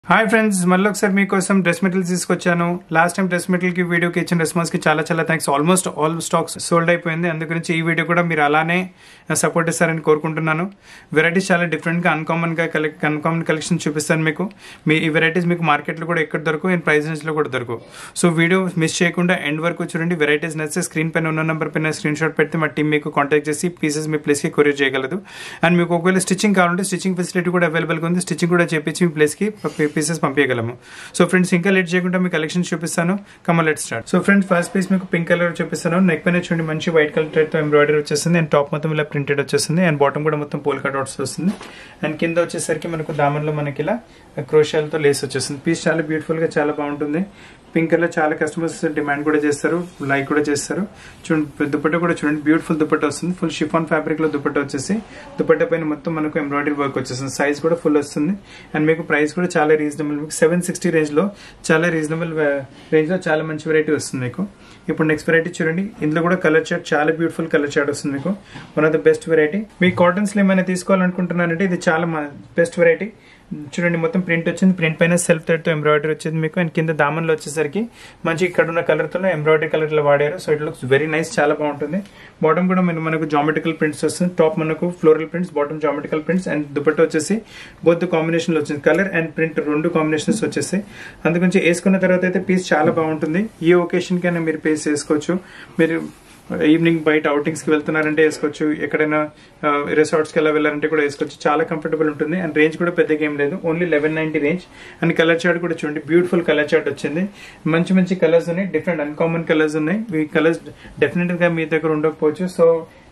hi friends మళ్ళీ ఒకసారి మీకోసం డ్రెస్ మెటీరియల్స్ తీసుకొచ్చాను లాస్ట్ టైం డ్రెస్ మెటీరియల్ కి వీడియోకి ఇచ్చిన రెస్పాన్స్ కి చాలా చాలా thanks almost all stocks sold అయిపోయింది అందుగురించి ఈ వీడియో కూడా మీరు అలానే సపోర్ట్ ఇస్తారని కోరుకుంటున్నాను వెరైటీస్ చాలా డిఫరెంట్ గా అన్కామన్ గా అన్కామన్ కలెక్షన్ చూపిస్తాను మీకు మీ ఈ వెరైటీస్ మీకు మార్కెట్ లో కూడా ఎక్కడ దొరకవు అండ్ ప్రైస్ రేంజ్ లో కూడా దొరకవు సో వీడియో మిస్ చేయకుండా ఎండ్ వరకు చూడండి వెరైటీస్ నచ్చితే స్క్రీన్ పైన ఉన్న నెంబర్ పైన స్క్రీన్ షాట్ పెడితే మా టీం మీకు కాంటాక్ట్ చేసి పీసెస్ మీ ప్లేస్ కి కొరియర్ చేయగలదు అండ్ మీకు ఒకవేళ స్టిచ్చింగ్ కావాలంటే స్టిచ్చింగ్ ఫెసిలిటీ కూడా అవైలబుల్ గా ఉంది స్టిచ్చింగ్ కూడా చేపించి మీ ప్లేస్ కి పీసెస్ పంపించగలము సో ఫ్రెండ్స్ ఇంకా లేట్ చేయకుండా మీకు కలెక్షన్ చూపిస్తాను కమల్ let start so friends first piece మీకు పింక్ కలర్ చూపిస్తాను నెక్ పైన చూడండి మంచి వైట్ కలర్ తో ఎంబ్రాయిడరీ వచ్చేస్తుంది అండ్ టాప్ మొత్తం ఇలా ప్రింటెడ్ వచ్చేస్తుంది అండ్ బాటమ్ కూడా మొత్తం పోల్ కట్ అవుట్స్ వస్తుంది అండ్ కింద వచ్చేసరికి మనకు దామన్లో మనకి ఇలా క్రోషాలతో లేస్ వచ్చేస్తుంది పీస్ చాలా బ్యూటిఫుల్ గా చాలా బాగుంటుంది పింక్ కలర్ చాలా కస్టమర్స్ డిమాండ్ కూడా చేస్తారు లైక్ కూడా చేస్తారు చూడండి దుపట్ట కూడా చూడండి బ్యూటిఫుల్ దుపట్ట వస్తుంది ఫుల్ షిఫాన్ ఫ్యాబ్రిక్ లో దుపట్ట వచ్చేసి దుపట్ట పైన మొత్తం మనకు ఎంబ్రాయిడరీ వర్క్ వచ్చేస్తుంది సైజ్ కూడా ఫుల్ వస్తుంది అండ్ మీకు ప్రైస్ కూడా చాలా రీజనబుల్ మీకు సెవెన్ సిక్స్టీ రేంజ్ లో చాలా రీజనబుల్ రేంజ్ లో చాలా మంచి వెరైటీ వస్తుంది మీకు ఇప్పుడు నెక్స్ట్ వెరైటీ చూడండి ఇందులో కూడా కలర్ చార్ట్ చాలా బ్యూటిఫుల్ కలర్ చార్ట్ వస్తుంది మీకు one of the best variety మీ కాటన్స్ లో ఏమైనా తీసుకోవాలనుకుంటున్నారంటే ఇది చాలా బెస్ట్ వెరైటీ చూడండి మొత్తం ప్రింట్ వచ్చింది ప్రింట్ పైన సెల్ఫ్ థ్రెడ్ తో ఎంబ్రాయిడరీ వచ్చింది మీకు అండ్ కింద దామన్లో వచ్చేసరికి మంచి ఇక్కడ ఉన్న కలర్ తో ఎంబ్రాయిడరీ కలర్ లో వాడారు so it looks very nice చాలా బాగుంటుంది బాటమ్ కూడా మనకు మనకు జామెట్రికల్ ప్రింట్స్ వస్తుంది టాప్ మనకు floral prints bottom geometrical prints and dupatta వచ్చేసి బోత్ కాంబినేషన్ లో వచ్చింది కలర్ అండ్ ప్రింట్ రెండు కాంబినేషన్స్ వచ్చేసాయి అందుగురించి వేసుకున్న తర్వాత అయితే పీస్ చాలా బాగుంటుంది ఈ ఒకేషన్ కైనా మీరు పీస్ వేసుకోవచ్చు మీరు ఈవినింగ్ బయట అవుటింగ్స్ కి వెళ్తున్నారంటే వేసుకోవచ్చు ఎక్కడైనా రిసార్ట్స్ కి ఎలా వెళ్ళారంటే కూడా వేసుకోవచ్చు చాలా కంఫర్టబుల్ ఉంటుంది అండ్ రేంజ్ కూడా పెద్దగా ఏం లేదు only eleven ninety range and colour chart కూడా చూడండి బ్యూటిఫుల్ కలర్ చార్ట్ వచ్చింది మంచి మంచి కలర్స్ ఉన్నాయి డిఫరెంట్ అన్కామన్ కలర్స్ ఉన్నాయి ఈ కలర్స్ డెఫినెట్ గా మీ దగ్గర ఉండకపోవచ్చు సో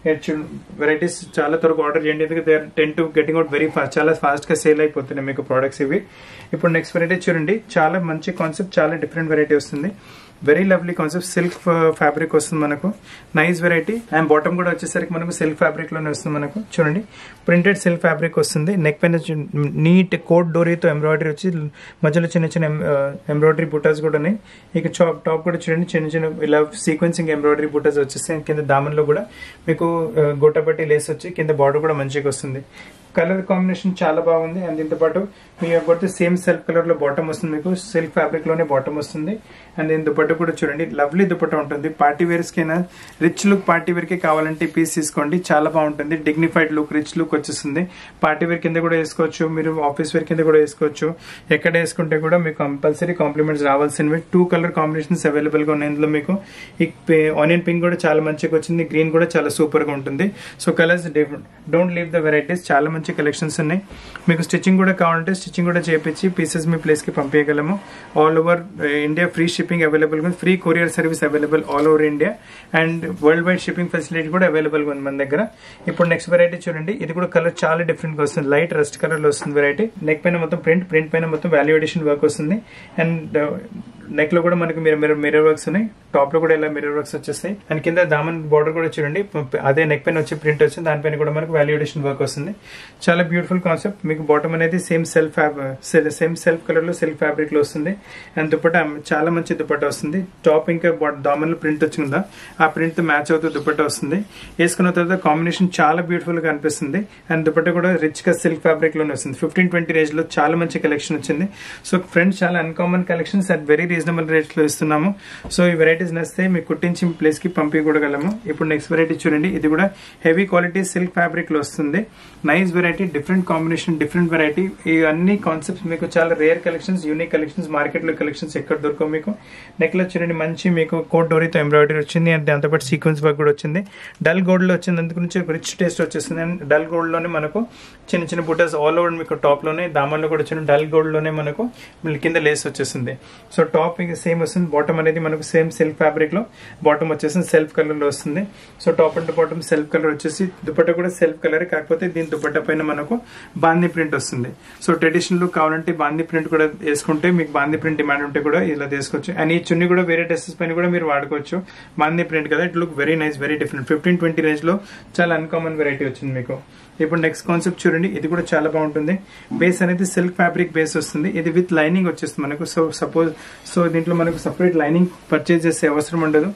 వెరైటీస్ చాలా త్వరగా ఆర్డర్ చేయండి ఎందుకంటే ten to getting out very fast చాలా ఫాస్ట్ గా సేల్ అయిపోతున్నాయి మీకు ప్రోడక్ట్స్ ఇవి ఇప్పుడు నెక్స్ట్ వెరైటీ చూడండి చాలా మంచి కాన్సెప్ట్ చాలా డిఫరెంట్ వెరైటీ వస్తుంది very lovely concept silk fabric వస్తుంది మనకు నైస్ వెరైటీ అండ్ బాటమ్ కూడా వచ్చేసరికి మనకు సిల్క్ ఫ్యాబ్రిక్ లోనే వస్తుంది మనకు చూడండి ప్రింటెడ్ సిల్క్ ఫ్యాబ్రిక్ వస్తుంది నెక్ పైన నీట్ కోట్ డోరీతో ఎంబ్రాయిడరీ వచ్చి మధ్యలో చిన్న చిన్న ఎంబ్రాయిడరీ బుటాస్ కూడా ఉన్నాయి ఇక టాప్ టాప్ కూడా చూడండి చిన్న చిన్న ఇలా సీక్వెన్సింగ్ ఎంబ్రాయిడరీ బుటాస్ వచ్చేస్తాయి కింద దామన్లో కూడా మీకు గొట్టపట్టి లేస్ వచ్చి కింద బార్డర్ కూడా మంచిగా వస్తుంది కలర్ కాంబినేషన్ చాలా బాగుంది అండ్ దీంతో పాటు మీ కొడితే సేమ్ సెల్ఫ్ కలర్ లో బాటమ్ వస్తుంది మీకు సిల్క్ ఫ్యాబ్రిక్ లోనే బాటమ్ వస్తుంది అండ్ దీని దుపట్ట కూడా చూడండి లవ్లీ దుపట్ట ఉంటుంది పార్టీ వేర్స్ కైనా రిచ్ లుక్ పార్టీ వేర్ కి కావాలంటే పీస్ తీసుకోండి చాలా బాగుంటుంది డిగ్నిఫైడ్ లుక్ రిచ్ లుక్ వచ్చేస్తుంది పార్టీ వేర్ కింద కూడా వేసుకోవచ్చు మీరు ఆఫీస్ వేర్ కింద కూడా వేసుకోవచ్చు ఎక్కడ వేసుకుంటే కూడా మీకు కంపల్సరీ కాంప్లిమెంట్స్ రావాల్సినవి టూ కలర్ కాంబినేషన్స్ అవైలబుల్ గా ఉన్నాయి ఇందులో మీకు ఈ ఆనియన్ పింక్ కూడా చాలా మంచిగా వచ్చింది గ్రీన్ కూడా చాలా సూపర్ గా ఉంటుంది so colours don't leave the varieties చాలా మంచి కలెక్షన్స్ ఉన్నాయి మీకు స్టిచ్చింగ్ కూడా కావాలంటే స్టిచ్చింగ్ కూడా చేపించి పీసెస్ మీ ప్లేస్ కి పంపించగలము all over India free shipping available గా free courier service available all over India and world wide shipping facility కూడా అవైలబుల్ గా ఉంది మన దగ్గర ఇప్పుడు నెక్స్ట్ వెరైటీ చూడండి ఇది కూడా కలర్ చాలా డిఫరెంట్ గా వస్తుంది లైట్ రస్ట్ కలర్ లో వస్తుంది వెరైటీ నెక్ పైన మొత్తం ప్రింట్ ప్రింట్ పైన మొత్తం వాల్యుయేషన్ వర్క్ వస్తుంది అండ్ నెక్ లో కూడా మనకి మిర్రర్ మిర్రర్ వర్క్స్ ఉన్నాయి టాప్ లో కూడా ఇలా మిర్రర్ వర్క్స్ వచ్చేస్తాయి అండ్ కింద దామన్ బార్డర్ కూడా చూడండి అదే నెక్ పైన వచ్చే ప్రింట్ వచ్చింది దానిపైన కూడా మనకు వాల్యుయేషన్ వర్క్ వస్తుంది చాలా బ్యూటిఫుల్ కాన్సెప్ట్ మీకు బాటమ్ అనేది same self same self colour లో సెల్ఫ్ ఫ్యాబ్రిక్ లో వస్తుంది అండ్ దుపట్ట చాలా మంచి దుపట్ట వస్తుంది టాప్ ఇంకా దామన్ లో ప్రింట్ వచ్చిందా ఆ ప్రింట్ తో మ్యాచ్ అవుతూ దుపట్ట వస్తుంది వేసుకున్న తర్వాత కాంబినేషన్ చాలా బ్యూటిఫుల్ గా అనిపిస్తుంది అండ్ దుపట్ట కూడా రిచ్ గా సిల్క్ ఫ్యాబ్రిక్ లోనే వస్తుంది ఫిఫ్టీన్ ట్వంటీ రేంజ్ లో చాలా మంచి కలెక్షన్ వచ్చింది సో ఫ్రెండ్స్ చాలా uncommon collections at very reasonable rates లో ఇస్తున్నాము సో ఈ వెరైటీస్ నచ్చితే మీకు కుట్టించి ప్లేస్ కి పంపించగలము ఇప్పుడు నెక్స్ట్ వెరైటీ చూడండి ఇది కూడా హెవీ క్వాలిటీ సిల్క్ ఫ్యాబ్రిక్ లో వస్తుంది nice variety different combination different variety ఈ అన్ని కాన్సెప్ట్స్ మీకు చాలా rare collections unique collections market లో కలెక్షన్స్ ఎక్కడ దొరకవు మీకు నెక్ లో చూడండి మంచి మీకు కోట్ డోరీతో ఎంబ్రాయిడరీ వచ్చింది అండ్ దాంతోపాటు సీక్వెన్స్ వర్క్ కూడా వచ్చింది డల్ గోల్డ్ లో వచ్చింది అందుకు నుంచి రిచ్ టేస్ట్ వచ్చేస్తుంది అండ్ డల్ గోల్డ్ లోనే మనకు చిన్న చిన్న బుటాస్ ఆల్ ఓవర్ మీకు టాప్ లోనే దామన్లో కూడా వచ్చిన డల్ గోల్డ్ లోనే మనకు కింద లేస్ వచ్చేసింది సో టాప్ ఇంకా సేమ్ వస్తుంది బాటమ్ అనేది మనకు సేమ్ సెల్ఫ్ ఫ్యాబ్రిక్ లో బాటమ్ వచ్చేసి సెల్ఫ్ కలర్ లో వస్తుంది so top and bottom self colour వచ్చేసి దుపట్ట కూడా సెల్ఫ్ కలర్ కాకపోతే దీని దుపట్ట పైన మనకు బాందీ ప్రింట్ వస్తుంది సో ట్రెడిషనల్ లుక్ కావాలంటే బాందీ ప్రింట్ కూడా వేసుకుంటే మీకు బాందీ ప్రింట్ డిమాండ్ ఉంటే కూడా ఇలా తీసుకోవచ్చు అండ్ ఈ చున్ని కూడా వేరే డ్రెస్సెస్ పైన కూడా మీరు వాడుకోవచ్చు బాందీ ప్రింట్ కదా it look very nice very different fifteen twenty range లో చాలా అన్కామన్ వెరైటీ వచ్చింది మీకు ఇప్పుడు నెక్స్ట్ కాన్సెప్ట్ చూడండి ఇది కూడా చాలా బాగుంటుంది బేస్ అనేది సిల్క్ ఫ్యాబ్రిక్ బేస్ వస్తుంది ఇది విత్ లైనింగ్ వచ్చేస్తుంది మనకు సో సపోజ్ సో దీంట్లో మనకు సపరేట్ లైనింగ్ పర్చేజ్ చేసే అవసరం ఉండదు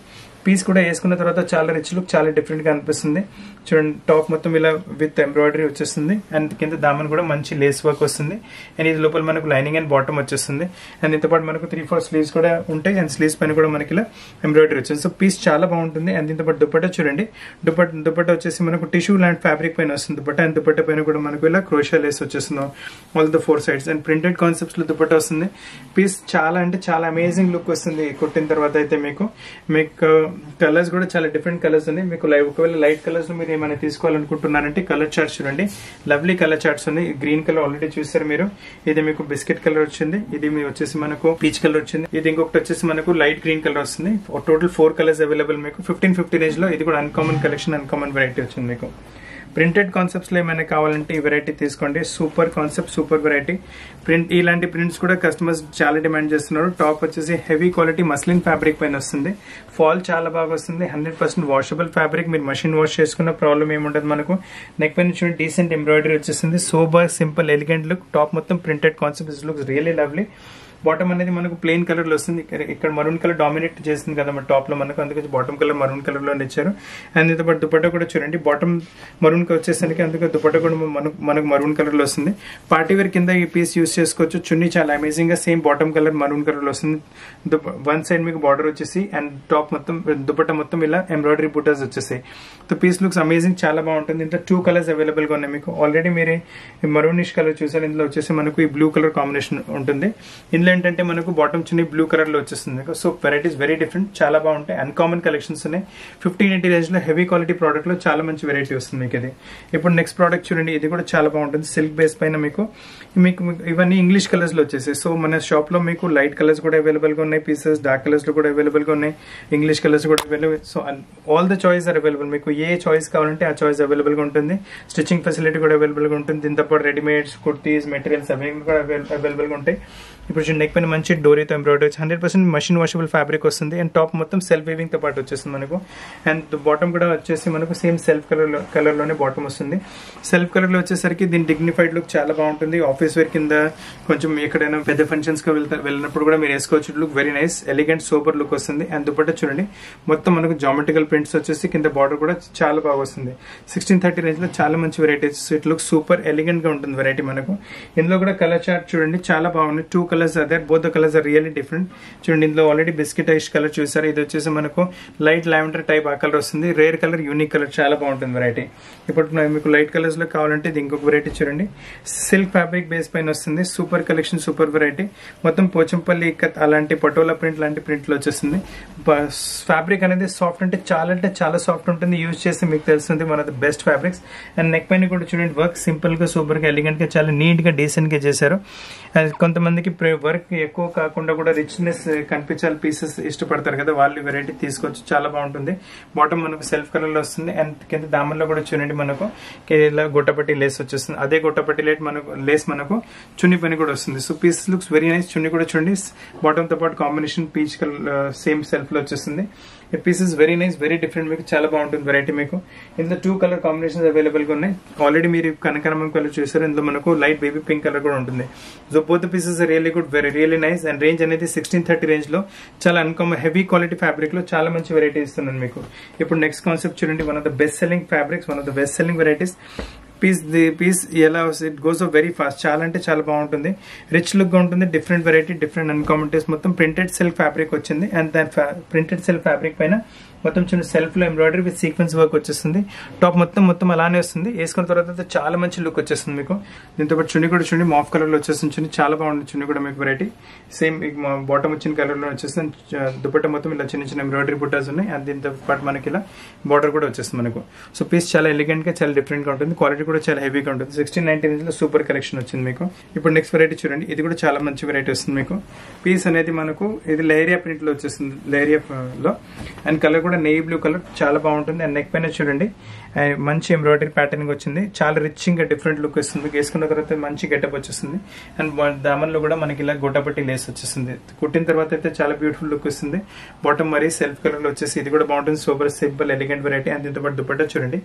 పీస్ కూడా వేసుకున్న తర్వాత చాలా రిచ్ లుక్ చాలా డిఫరెంట్ గా అనిపిస్తుంది చూడండి టాప్ మొత్తం ఇలా విత్ ఎంబ్రాయిడరీ వచ్చేస్తుంది అండ్ కింద దామన్ కూడా మంచి లేస్ వర్క్ వస్తుంది అండ్ ఇది లోపల మనకు లైనింగ్ అండ్ బాటమ్ వచ్చేస్తుంది అండ్ దీంతో పాటు మనకు త్రీ ఫోర్ స్లీవ్స్ కూడా ఉంటాయి అండ్ స్లీవ్స్ పైన కూడా మనకి ఇలా ఎంబ్రాయిడరీ వచ్చింది సో పీస్ చాలా బాగుంటుంది అండ్ దీంతో పాటు దుపట్టా చూడండి దుపట్ట దుపట్టా వచ్చేసి మనకు టిష్యూ లాంటి ఫ్యాబ్రిక్ పైన వస్తుంది దుపట్టా అండ్ దుపట్టా పైన కూడా మనకు ఇలా క్రోషియా లేస్ వచ్చేస్తుంది all the four sides and printed concepts లో దుపట్టా వస్తుంది పీస్ చాలా అంటే చాలా అమేజింగ్ లుక్ వస్తుంది కుట్టిన తర్వాత అయితే మీకు మీకు కలర్స్ కూడా చాలా డిఫరెంట్ కలర్స్ ఉన్నాయి మీకు లైవ్ ఒకవేళ లైట్ కలర్స్ లో మీరు ఏమైనా తీసుకోవాలనుకుంటున్నారంటే కలర్ చార్ట్స్ చూడండి లవ్లీ కలర్ చార్ట్స్ ఉన్నాయి గ్రీన్ కలర్ ఆల్రెడీ చూసారు మీరు ఇది మీకు బిస్కెట్ కలర్ వచ్చింది ఇది మీ వచ్చేసి మనకు పీచ్ కలర్ వచ్చింది ఇది ఇంకొకటి వచ్చేసి మనకు లైట్ గ్రీన్ కలర్ వస్తుంది టోటల్ ఫోర్ కలర్స్ అవైలబుల్ మీకు ఫిఫ్టీన్ ఫిఫ్టీ రేంజ్ లో ఇది కూడా అన్కామన్ కలెక్షన్ అన్కామన్ వెరైటీ వచ్చింది మీకు ప్రింటెడ్ కాన్సెప్ట్స్ లో ఏమైనా కావాలంటే ఈ వెరైటీ తీసుకోండి super concept super variety print ఇలాంటి ప్రింట్స్ కూడా కస్టమర్స్ చాలా డిమాండ్ చేస్తున్నారు టాప్ వచ్చేసి హెవీ క్వాలిటీ మస్లిన్ ఫ్యాబ్రిక్ పైన వస్తుంది ఫాల్ చాలా బాగా వస్తుంది హండ్రెడ్ పర్సెంట్ వాషబుల్ ఫ్యాబ్రిక్ మీరు మషిన్ వాష్ చేసుకున్న ప్రాబ్లం ఏముండదు మనకు నెక్ పైన చూడండి డీసెంట్ ఎంబ్రాయిడరీ వచ్చేస్తుంది sober simple elegant look top మొత్తం printed concept looks really lovely bottom అనేది మనకు ప్లెయిన్ కలర్ లో వస్తుంది ఇక్కడ ఇక్కడ మరూన్ కలర్ డామినేట్ చేస్తుంది కదా మన టాప్ లో మనకు అందుకే బాటమ్ కలర్ మరూన్ కలర్ లో ఇచ్చారు అండ్ దీంతో పాటు దుపట్టా కూడా చూడండి బాటమ్ మరూన్ వచ్చేసరికి అందుకే దుపట్టా కూడా మనకు మనకు మరూన్ కలర్ లో వస్తుంది పార్టీ వేర్ కింద ఈ పీస్ యూస్ చేసుకోవచ్చు చున్నీ చాలా అమేజింగ్ గా same bottom colour maroon colour లో వస్తుంది వన్ సైడ్ మీకు బార్డర్ వచ్చేసి అండ్ టాప్ మొత్తం దుపట్టా మొత్తం ఇలా ఎంబ్రాయిడరీ బుటాస్ వచ్చేసాయి సో పీస్ లుక్స్ అమేజింగ్ చాలా బాగుంటుంది ఇంట్లో టూ కలర్స్ అవైలబుల్ గా ఉన్నాయి మీకు ఆల్రెడీ మీరు మరూనిష్ కలర్ చూసారు ఇందులో వచ్చేసి మనకు ఈ బ్లూ కలర్ కాంబినేషన్ ఉంటుంది ఇందులో ఏంటంటే మనకు బాటమ్ చున్నీ బ్లూ కలర్ లో వచ్చేస్తుంది మీకు సో వెరైటీస్ వెరీ డిఫరెంట్ చాలా బాగుంటాయి అన్కామన్ కలెక్షన్స్ ఉన్నాయి ఫిఫ్టీన్ ఎయిటీ రేంజ్ లో హెవీ క్వాలిటీ ప్రోడక్ట్ లో చాలా మంచి వెరైటీ వస్తుంది మీకు ఇది ఇప్పుడు నెక్స్ట్ ప్రోడక్ట్ చూడండి ఇది కూడా చాలా బాగుంటుంది సిల్క్ బేస్ పైన మీకు మీకు ఇవన్నీ ఇంగ్లీష్ కలర్స్ లో వచ్చేసాయి సో మన షాప్ లో మీకు లైట్ కలర్స్ కూడా అవైలబుల్ గా ఉన్నాయి పీసెస్ డార్క్ కలర్స్ లో కూడా అవైలబుల్ గా ఉన్నాయి ఇంగ్లీష్ కలర్స్ కూడా available so all the choice are available మీకు ఏ చాయిస్ కావాలంటే ఆ చాయిస్ అవైలబుల్ గా ఉంటుంది స్టిచ్చింగ్ ఫెసిలిటీ కూడా అవైలబుల్ గా ఉంటుంది దీంతో పాటు రెడీమేడ్స్ కుర్తీస్ మెటీరియల్స్ అవి కూడా అవైలబుల్ గా ఉంటాయి ఇప్పుడు చూడండి నెక్ పైన మంచి డోరీతో ఎంబ్రాయిడరీ వచ్చి hundred percent machine washable fabric వస్తుంది అండ్ టాప్ మొత్తం సెల్ఫ్ వీవింగ్ తో పాటు వచ్చేస్తుంది మనకు అండ్ బాటమ్ కూడా వచ్చేసి మనకు సేమ్ సెల్ఫ్ కలర్ కలర్ లోనే బాటమ్ వస్తుంది సెల్ఫ్ కలర్ లో వచ్చేసరికి దీని డిగ్నిఫైడ్ లుక్ చాలా బాగుంటుంది ఆఫీస్ వేర్ కింద కొంచెం ఎక్కడైనా పెద్ద ఫంక్షన్స్ కి వెళ్తా వెళ్ళినప్పుడు కూడా మీరు వేసుకోవచ్చు look very nice elegant super look వస్తుంది అండ్ దుపట్టా చూడండి మొత్తం మనకు జామెట్రికల్ ప్రింట్స్ వచ్చేసి కింద బార్డర్ కూడా చాలా బాగా వస్తుంది సిక్స్టీన్ థర్టీ రేంజ్ లో చాలా మంచి varieties it look super elegant గా ఉంటుంది వెరైటీ మనకు ఇందులో కూడా కలర్ చార్ట్ చూడండి చాలా బాగుంది టూ కలర్స్ అదే both the colours are really different చూడండి ఇందులో ఆల్రెడీ బిస్కెట్ ఐష్ కలర్ చూసారు ఇది వచ్చేసి మనకు లైట్ లావెండర్ టైప్ ఆ కలర్ వస్తుంది రేర్ కలర్ యూనిక్ కలర్ చాలా బాగుంటుంది వెరైటీ ఇప్పుడు మీకు లైట్ కలర్స్ లో కావాలంటే ఇది ఇంకొక వెరైటీ చూడండి సిల్క్ ఫ్యాబ్రిక్ బేస్ పైన వస్తుంది సూపర్ కలెక్షన్ సూపర్ వెరైటీ మొత్తం పోచంపల్లి ఇక్కత్ అలాంటి పటోలా ప్రింట్ లాంటి ప్రింట్ లో వచ్చేస్తుంది ఫ్యాబ్రిక్ అనేది సాఫ్ట్ అంటే చాలా అంటే చాలా సాఫ్ట్ ఉంటుంది యూజ్ చేస్తే మీకు తెలుస్తుంది మన బెస్ట్ ఫ్యాబ్రిక్స్ అండ్ నెక్ పైన కూడా చూడండి వర్క్ సింపుల్ గా సూపర్ గా ఎలిగెంట్ గా చాలా నీట్ గా డీసెంట్ గా చేశారు అండ్ కొంతమందికి వర్క్ ఎక్కువ కాకుండా కూడా రిచ్నెస్ కనిపించాలి పీసెస్ ఇష్టపడతారు కదా వాళ్ళు వెరైటీ తీసుకోవచ్చు చాలా బాగుంటుంది బాటమ్ మనకు సెల్ఫ్ కలర్ లో వస్తుంది అండ్ కింద దామన్లో కూడా చూడండి మనకు ఇలా గొట్టపట్టి లేస్ వచ్చేస్తుంది అదే గొట్టపట్టి లేట్ మనకు లేస్ మనకు చున్ని పని కూడా వస్తుంది so piece looks very nice చున్ని కూడా చూడండి బాటమ్ తో పాటు combination peach colour same self లో వచ్చేస్తుంది ఈ pieces very nice very different మీకు చాలా బాగుంటుంది వెరైటీ మీకు ఇందులో టూ కలర్ కాంబినేషన్స్ అవైలబుల్ గా ఉన్నాయి ఆల్రెడీ మీరు కనకరమం కలర్ చూసారు ఇందులో మనకు లైట్ బేబీ పింక్ కలర్ కూడా ఉంటుంది so both pieces really good very really nice and range అనేది సిక్స్టీన్ థర్టీ రేంజ్ లో చాలా అన్కామన్ హెవీ క్వాలిటీ ఫ్యాబ్రిక్ లో చాలా మంచి వెరైటీ ఇస్తున్నాను మీకు ఇప్పుడు నెక్స్ట్ కాన్సెప్ట్ చూడండి one of the best selling fabrics one of the best selling varieties piece the piece ఎలా ఇట్ గోస్ వెరీ ఫాస్ట్ చాలా అంటే చాలా బాగుంటుంది రిచ్ లుక్ గా ఉంటుంది different variety different uncommon taste మొత్తం ప్రింటెడ్ సిల్క్ ఫ్యాబ్రిక్ వచ్చింది అండ్ దాని ప్రింటెడ్ సిల్క్ ఫ్యాబ్రిక్ పైన మొత్తం చిన్న సెల్ఫ్ లో ఎంబ్రాయిడరీ విత్ సీక్వెన్స్ వర్క్ వచ్చేస్తుంది టాప్ మొత్తం మొత్తం అలానే వస్తుంది వేసుకున్న తర్వాత చాలా మంచి లుక్ వచ్చేస్తుంది మీకు దీంతో పాటు చున్ని కూడా చూడండి మాఫ్ కలర్ లో వచ్చేస్తుంది చున్ని చాలా బాగుంది చున్ని కూడా మీకు వెరైటీ సేమ్ బాటమ్ వచ్చిన కలర్ లో వచ్చేస్తుంది దుపట్ట మొత్తం ఇలా చిన్న చిన్న ఎంబ్రాయిడరీ బుట్టాస్ ఉన్నాయి అండ్ దీంతో పాటు మనకి ఇలా బార్డర్ కూడా వచ్చేస్తుంది మనకు సో పీస్ చాలా ఎలిగెంట్ గా చాలా డిఫరెంట్ గా ఉంటుంది క్వాలిటీ కూడా చాలా హెవీగా ఉంటుంది సిక్స్టీన్ నైన్టీ రేంజ్ లో సూపర్ కలెక్షన్ వచ్చింది మీకు ఇప్పుడు నెక్స్ట్ వెరైటీ చూడండి ఇది కూడా చాలా మంచి వెరైటీ వస్తుంది మీకు పీస్ అనేది మనకు ఇది లేరియా ప్రింట్ లో వచ్చేస్తుంది లేరియా లో అండ్ కలర్ కూడా నెయ్యి బ్లూ కలర్ చాలా బాగుంటుంది అండ్ నెక్ పైన చూడండి మంచి ఎంబ్రాయిడరీ ప్యాటర్నింగ్ వచ్చింది చాలా రిచింగ్ గా డిఫరెంట్ లుక్ వస్తుంది మీకు వేసుకున్న తర్వాత మంచి గెటప్ వచ్చేస్తుంది అండ్ దామన్లో కూడా మనకి ఇలా గొట్టపట్టి లేస్ వచ్చేస్తుంది కుట్టిన తర్వాత అయితే చాలా బ్యూటిఫుల్ లుక్ వస్తుంది బాటమ్ మరీ సెల్ఫ్ కలర్ లో వచ్చేసి ఇది కూడా బాగుంటుంది super simple elegant variety and దీంతో పాటు దుపట్టా చూడండి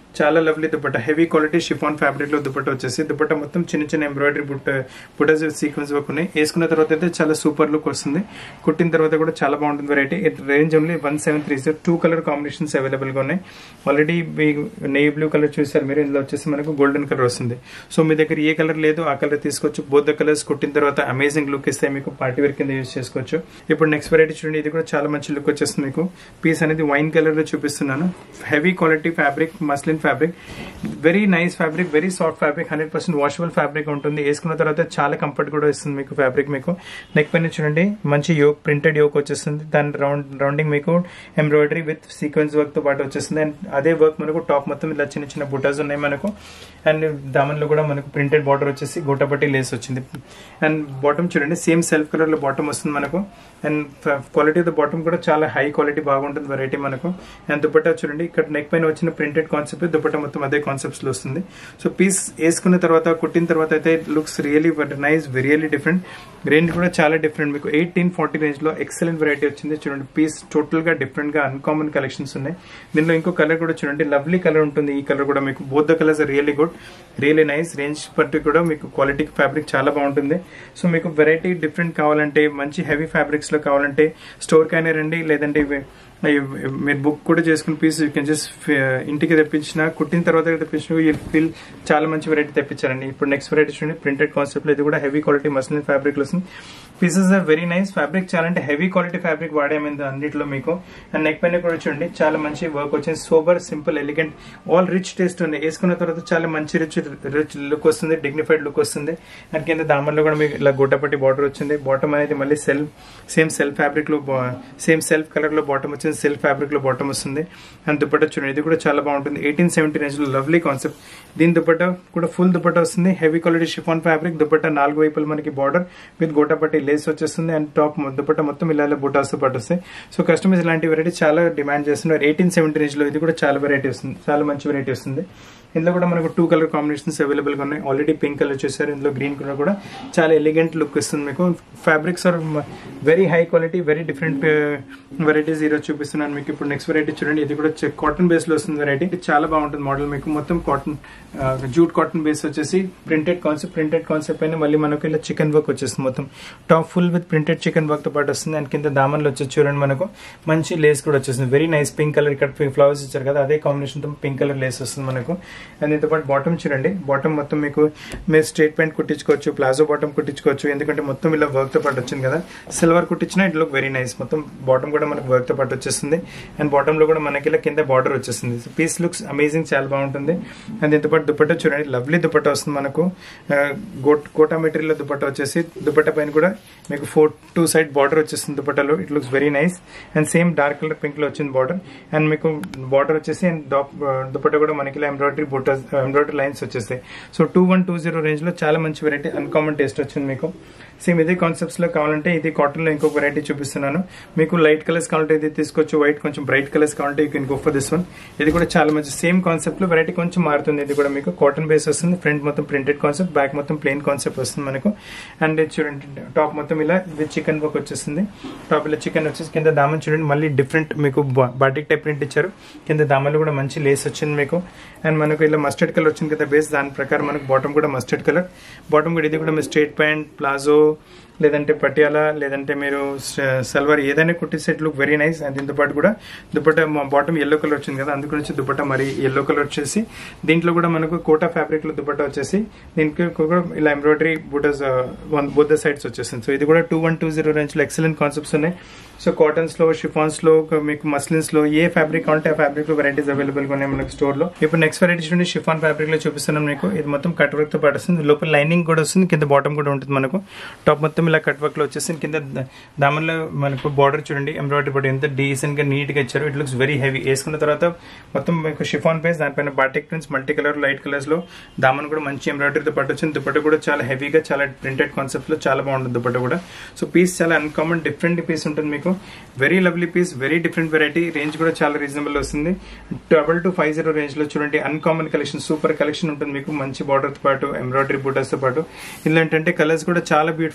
చాలా lovely dupatta heavy quality chiffon fabric లో దుపట్టా వచ్చేసి దుపట్టా మొత్తం చిన్న చిన్న ఎంబ్రాయిడరీ బుట్ట బుటాస్ సీక్వెన్స్ వర్క్ ఉన్నాయి వేసుకున్న తర్వాత అయితే చాలా సూపర్ లుక్ వస్తుంది కుట్టిన తర్వాత కూడా చాలా బాగుంటుంది variety range only one seven three zero two colour combinations available గా ఉన్నాయి ఆల్రెడీ నెయ్యి బ్లూ కలర్ చూసారు మీరు ఇందులో వచ్చేసి మనకు గోల్డెన్ కలర్ వస్తుంది సో మీ దగ్గర ఏ కలర్ లేదు ఆ కలర్ తీసుకోవచ్చు బోత్ కలర్స్ కుట్టిన తర్వాత అమేజింగ్ లుక్ ఇస్తే మీకు పార్టీ వేర్ కింద యూజ్ చేసుకోవచ్చు ఇప్పుడు నెక్స్ట్ వెరైటీ చూడండి ఇది కూడా చాలా మంచి లుక్ వచ్చేస్తుంది మీకు పీస్ అనేది వైన్ కలర్ లో చూపిస్తున్నాను heavy quality fabric muslin fabric very nice fabric very soft fabric hundred percent washable fabric ఉంటుంది వేసుకున్న తర్వాత చాలా కంఫర్ట్ కూడా ఇస్తుంది మీకు ఫ్యాబ్రిక్ మీకు నెక్ పైన చూడండి మంచి యోక్ ప్రింటెడ్ యోక్ వచ్చేస్తుంది దాని రౌండ్ రౌండింగ్ మీకు ఎంబ్రాయిడరీ విత్ సీక్వెన్స్ వర్క్ తో పాటు వచ్చేస్తుంది అండ్ అదే వర్క్ మనకు టాప్ మొత్తం ఇలా చిన్న చిన్న బుటాస్ ఉన్నాయి మనకు అండ్ దామన్లో కూడా మనకు ప్రింటెడ్ బార్డర్ వచ్చేసి గోటపట్టి లేస్ వచ్చింది అండ్ బాటమ్ చూడండి సేమ్ సెల్ఫ్ కలర్ లో బాటమ్ వస్తుంది మనకు and quality of the bottom కూడా చాలా హై క్వాలిటీ బాగుంటుంది వెరైటీ మనకు అండ్ దుపట్టా చూడండి ఇక్కడ నెక్ పైన వచ్చిన ప్రింటెడ్ కాన్సెప్ట్ దుపట్టా మొత్తం అదే కాన్సెప్ట్స్ లో వస్తుంది సో పీస్ వేసుకున్న తర్వాత కుట్టిన తర్వాత అయితే looks really nice really different range కూడా చాలా డిఫరెంట్ మీకు ఎయిటీన్ ఫార్టీ రేంజ్ లో ఎక్సలెంట్ వెరైటీ వచ్చింది చూడండి పీస్ టోటల్ గా డిఫరెంట్ గా అన్కామన్ కలెక్షన్స్ ఉన్నాయి దీనిలో ఇంకో కలర్ కూడా చూడండి లవ్లీ కలర్ ఉంటుంది ఈ కలర్ కూడా మీకు both the colours really good really nice range బట్టి కూడా మీకు క్వాలిటీ ఫ్యాబ్రిక్ చాలా బాగుంటుంది సో మీకు వెరైటీ డిఫరెంట్ కావాలంటే మంచి హెవీ ఫ్యాబ్రిక్స్ లో కావాలంటే స్టోర్ కైనా రండి లేదంటే ఇవి- ఇవి- మీరు బుక్ కూడా చేసుకుని పీస్ యూ కెన్ జస్ట్ ఇంటికి తెప్పించిన కుట్టిన తర్వాత తెప్పించిన యూ ఫీల్ చాలా మంచి వెరైటీ తెప్పించారండి ఇప్పుడు నెక్స్ట్ వెరైటీ చూడండి ప్రింటెడ్ కాన్సెప్ట్ లో ఇది కూడా హెవీ క్వాలిటీ మస్లిన్ ఫ్యాబ్రిక్ లో వస్తుంది pieces are very nice fabric చాలా అంటే హెవీ క్వాలిటీ ఫ్యాబ్రిక్ వాడామైంది అన్నిట్లో మీకు అండ్ నెక్ పైన కూడా చూడండి చాలా మంచి వర్క్ వచ్చింది sober simple elegant all rich taste ఉంది వేసుకున్న తర్వాత చాలా మంచి రిచ్ రిచ్ లుక్ వస్తుంది డిగ్నిఫైడ్ లుక్ వస్తుంది అండ్ కింద దామర్లో కూడా మీకు ఇలా గుట్టపట్టి బార్డర్ వచ్చింది బాటమ్ అనేది మళ్ళీ సెల్ఫ్ సేమ్ సెల్ఫ్ ఫ్యాబ్రిక్ లో సేమ్ సెల్ఫ్ కలర్ లో బాటమ్ వచ్చింది సెల్ఫ్ ఫ్యాబ్రిక్ లో బాటమ్ వస్తుంది అండ్ దుపట్టా చూడండి ఇది కూడా చాలా బాగుంటుంది ఎయిటీన్ సెవెంటీ రేంజ్ లో లవ్లీ కాన్సెప్ట్ దీని దుపట్టా కూడా ఫుల్ దుపట్టా వస్తుంది heavy quality chiffon fabric dupatta నాలుగు వైపులు మనకి బార్డర్ విత్ గోటాపట్టి లేస్ వచ్చేస్తుంది అండ్ టాప్ దుపట్టా మొత్తం ఇలా బుటాస్ తో పాటు వస్తాయి సో కస్టమర్స్ ఇలాంటి వెరైటీ చాలా డిమాండ్ చేస్తున్నారు ఎయిటీన్ సెవెంటీ రేంజ్ లో ఇది కూడా చాలా వెరైటీ వస్తుంది చాలా మంచి వెరైటీ వస్తుంది ఇందులో కూడా మనకు టూ కలర్ కాంబినేషన్స్ అవైలబుల్ గా ఉన్నాయి ఆల్రెడీ పింక్ కలర్ చూసారు ఇందులో గ్రీన్ కలర్ కూడా చాలా ఎలిగెంట్ లుక్ ఇస్తుంది మీకు fabrics are very high quality very different varieties ఈరోజు చూపిస్తున్నాను మీకు ఇప్పుడు నెక్స్ట్ వెరైటీ చూడండి ఇది కూడా కాటన్ బేస్ లో వస్తుంది వెరైటీ చాలా బాగుంటుంది మోడల్ మీకు మొత్తం కాటన్ జూట్ కాటన్ బేస్ వచ్చేసి ప్రింటెడ్ కాన్సెప్ట్ ప్రింటెడ్ కాన్సెప్ట్ పైన మళ్ళీ మనకు ఇలా చికెన్ వర్క్ వచ్చేస్తుంది మొత్తం top full with printed chikan work తో పాటు వస్తుంది అండ్ కింద దామన్లో వచ్చేసి చూడండి మనకు మంచి లేస్ కూడా వచ్చేస్తుంది వెరీ నైస్ పింక్ కలర్ ఇక్కడ ఫ్లవర్స్ ఇచ్చారు కదా అదే కాంబినేషన్ తో పింక్ కలర్ లేస్ వస్తుంది మనకు అండ్ దీంతో పాటు బాటమ్ చూడండి బాటమ్ మొత్తం మీకు మీరు స్ట్రేట్ ప్యాంట్ కుట్టించుకోవచ్చు ప్లాజో బాటమ్ కుట్టించుకోవచ్చు ఎందుకంటే మొత్తం ఇలా వర్క్ తో పాటు వచ్చింది కదా సిల్వర్ కుట్టించిన ఇట్ లుక్ వెరీ నైస్ మొత్తం బాటమ్ కూడా మనకు వర్క్ తో పాటు వచ్చేస్తుంది అండ్ బాటమ్ లో కూడా మనకి ఇలా కింద బార్డర్ వచ్చేస్తుంది పీస్ లుక్స్ అమేజింగ్ చాలా బాగుంటుంది అండ్ దీంతో పాటు దుపట్టా చూడండి లవ్లీ దుపట్టా వస్తుంది మనకు ఆ, గోట్ కోటా మెటీరియల్ దుపట్టా వచ్చేసి దుపట్టా పైన కూడా మీకు ఫోర్ టూ సైడ్ బార్డర్ వచ్చేస్తుంది దుపట్టాలో it looks very nice and same dark colour pink లో వచ్చింది బార్డర్ అండ్ మీకు బార్డర్ వచ్చేసి అండ్ దుపట్టా కూడా మనకి ఇలా ఎంబ్రాయిడరీ బుట్ట ఎంబ్రాయిడరీ లైన్స్ వచ్చేస్తాయి so two one two zero range లో చాలా మంచి వెరైటీ అన్కామన్ టేస్ట్ వచ్చింది మీకు సేమ్ ఇదే కాన్సెప్ట్స్ లో కావాలంటే ఇది కాటన్ లో ఇంకొక వెరైటీ చూపిస్తున్నాను మీకు లైట్ కలర్స్ కావాలంటే ఇది తీసుకోవచ్చు వైట్ కొంచెం బ్రైట్ కలర్స్ కావాలంటే you can go for this one ఇది కూడా చాలా మంచి సేమ్ కాన్సెప్ట్ లో వెరైటీ కొంచెం మారుతుంది ఇది కూడా మీకు కాటన్ బేస్ వస్తుంది ఫ్రంట్ మొత్తం ప్రింటెడ్ కాన్సెప్ట్ బ్యాక్ మొత్తం ప్లెయిన్ కాన్సెప్ట్ వస్తుంది మనకు అండ్ ఇది చూడండి టాప్ మొత్తం ఇలా విత్ చికెన్ వర్క్ వచ్చేస్తుంది టాప్ ఇలా చికెన్ వచ్చేసి కింద దామన్ చూడండి మళ్ళీ డిఫరెంట్ మీకు బాటిక్ టైప్ ప్రింట్ ఇచ్చారు కింద దామన్లో కూడా మంచి లేస్ వచ్చింది మీకు అండ్ మనకు ఇలా మస్టర్డ్ కలర్ వచ్చింది కదా బేస్ దాని ప్రకారం మనకు బాటమ్ కూడా మస్టర్డ్ కలర్ బాటమ్ కూడా ఇది కూడా మీ స్ట్రేట్ ప్యాంట్ ప్లాజో లేదంటే పటియాలా లేదంటే మీరు సల్వార్ ఏదైనా కుట్టి set look very nice and దీంతో పాటు కూడా దుపట్టా బాటమ్ ఎల్లో కలర్ వచ్చింది కదా అందుకు నుంచి దుపట్టా మరి ఎల్లో కలర్ వచ్చేసి దీంట్లో కూడా మనకు కోటా ఫ్యాబ్రిక్ లో దుపట్టా వచ్చేసి దీనికి కూడా ఇలా ఎంబ్రాయిడరీ బుటస్ వన్ బోత్ సైడ్స్ వచ్చేసింది సో ఇది కూడా two one two zero range లో ఎక్సలెంట్ కాన్సెప్ట్స్ ఉన్నాయి సో కాటన్స్ లో షిఫాన్స్ లో మీకు మస్లిన్స్ లో ఏ ఫ్యాబ్రిక్ కావాలంటే ఆ ఫ్యాబ్రిక్ లో వెరైటీస్ అవైలబుల్ గా ఉన్నాయి మనకి స్టోర్ లో ఇప్పుడు నెక్స్ట్ వెరైటీ చూడండి షిఫాన్ ఫ్యాబ్రిక్ లో చూపిస్తున్నాను మీకు ఇది మొత్తం కట్ వర్క్ తో పాటు వస్తుంది లోపల లైనింగ్ కూడా వస్తుంది కింద బాటమ్ కూడా ఉంటుంది మనకు టాప్ మొత్తం ఇలా కట్ వర్క్ లో వచ్చేసి కింద దామన్లో మనకు బార్డర్ చూడండి ఎంబ్రాయిడరీ బాడీ ఎంత డీసెంట్ గా నీట్ గా ఇచ్చారు ఇట్ లుక్స్ వెరీ హెవీ వేసుకున్న తర్వాత మొత్తం మీకు షిఫాన్ పేస్ దానిపైన batik prints multi colour light colours లో దామన్ కూడా మంచి ఎంబ్రాయిడరీతో పాటు వచ్చింది దుపట్ట కూడా చాలా హెవీగా చాలా ప్రింటెడ్ కాన్సెప్ట్ లో చాలా బాగుంటుంది దుపట్ట కూడా సో పీస్ చాలా అన్కామన్ డిఫరెంట్ పీస్ ఉంటుంది మీకు very lovely piece very different variety range కూడా చాలా రీజనబుల్ వస్తుంది double two five zero range లో చూడండి అన్కామన్ కలెక్షన్ సూపర్ కలెక్షన్ ఉంటుంది మీకు మంచి బార్డర్ తో పాటు ఎంబ్రాయిడరీ బూటర్స్ తో పాటు ఇందులో ఏంటంటే కలర్స్ కూడా చాలా బ్యూటిఫుల్ కలర్స్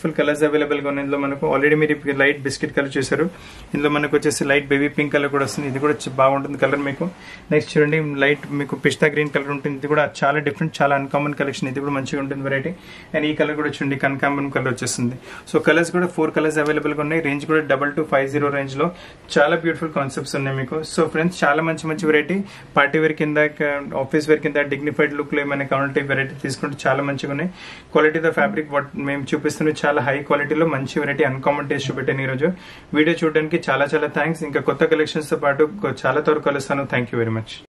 కలర్స్ అవైలబుల్ గా ఉన్నాయి ఇందులో మనకు ఆల్రెడీ మీరు లైట్ బిస్కెట్ కలర్ చూసారు ఇందులో మనకు వచ్చేసి లైట్ బేబీ పింక్ కలర్ కూడా వస్తుంది ఇది కూడా చ- బాగుంటుంది కలర్ మీకు నెక్స్ట్ చూడండి లైట్ మీకు పిస్తా గ్రీన్ కలర్ ఉంటుంది ఇది కూడా చాలా డిఫరెంట్ చాలా అన్కామన్ కలెక్షన్ ఇది కూడా మంచిగా ఉంటుంది వెరైటీ అండ్ ఈ కలర్ కూడా చూడండి కనకాంబరం కలర్ వచ్చేస్తుంది సో కలర్స్ కూడా ఫోర్ కలర్స్ అవైలబుల్ గా ఉన్నాయి రేంజ్ కూడా double two five zero range లో చాలా బ్యూటిఫుల్ కాన్సెప్ట్స్ ఉన్నాయి మీకు సో ఫ్రెండ్స్ చాలా మంచి మంచి వెరైటీ పార్టీ వేర్ కింద ఆఫీస్ వేర్ కింద డిగ్నిఫైడ్ లుక్ లో ఏమైనా కావాలంటే వెరైటీ తీసుకుంటే చాలా మంచిగా ఉన్నాయి క్వాలిటీ ద ఫ్యాబ్రిక్ వాట్ మేము చూపిస్తున్న చాలా హై క్వాలిటీలో మంచి వెరైటీ అన్కామన్ టేస్ట్ చూపెట్టాను ఈ రోజు వీడియో చూడడానికి చాలా చాలా థ్యాంక్స్ ఇంకా కొత్త కలెక్షన్స్ తో పాటు చాలా త్వరగా కలుస్తాను థ్యాంక్ యూ వెరీ మచ్